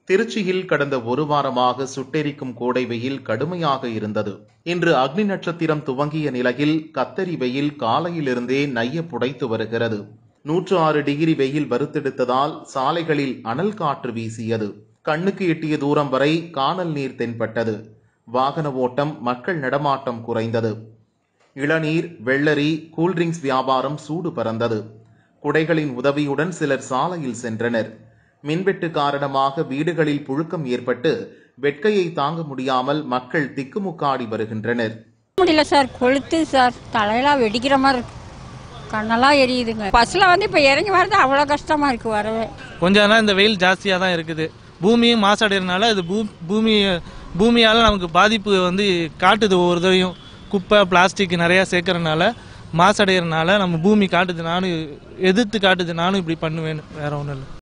திருச்சியில் கடந்த ஒரு வாரமாக சுட்டெரிக்கும் கோடை வெயில் கடுமையாக இருந்தது இன்று அக்னி நட்சத்திரம் துவங்கிய நிலையில் கத்தரி வெயில் காலையிலிருந்தே நைய புடைத்து வருகிறது நூற்று ஆறு டிகிரி வெயில் வறுத்தெடுத்ததால் சாலைகளில் அனல் காற்று வீசியது கண்ணுக்கு எட்டிய தூரம் வரை காணல் நீர் தென்பட்டது வாகன ஓட்டம் மக்கள் நடமாட்டம் குறைந்தது இளநீர் வெள்ளரி கூல்ட்ரிங்க்ஸ் வியாபாரம் சூடு பறந்தது குடைகளின் உதவியுடன் சிலர் சாலையில் சென்றனர் மின்வெட்டு காரணமாக வீடுகளில் புழுக்கம் ஏற்பட்டு வெட்கையை தாங்க முடியாமல் மக்கள் திக்குமுக்காடி வருகின்றனர் முடியல சார் கொளுத்து சார் தலையெல்லாம் வெடிக்கிற மாதிரி இருக்கு கண்ணெல்லாம் எரியுதுங்க பஸ்ஸில் வந்து இப்போ இறங்கி வரது அவ்வளோ கஷ்டமா இருக்கு வரவே கொஞ்ச நாள் இந்த வெயில் ஜாஸ்தியாக தான் இருக்குது பூமியும் மாசடைறதுனால இது பூ பூமி பூமியால் நமக்கு பாதிப்பு வந்து காட்டுது ஒவ்வொரு தடையும் குப்பை பிளாஸ்டிக் நிறையா சேர்க்கறனால மாசடைகிறனால நம்ம பூமி காட்டுது நானும் எதிர்த்து காட்டுது நானும் இப்படி பண்ணுவேன்னு வேற ஒன்றும் இல்லை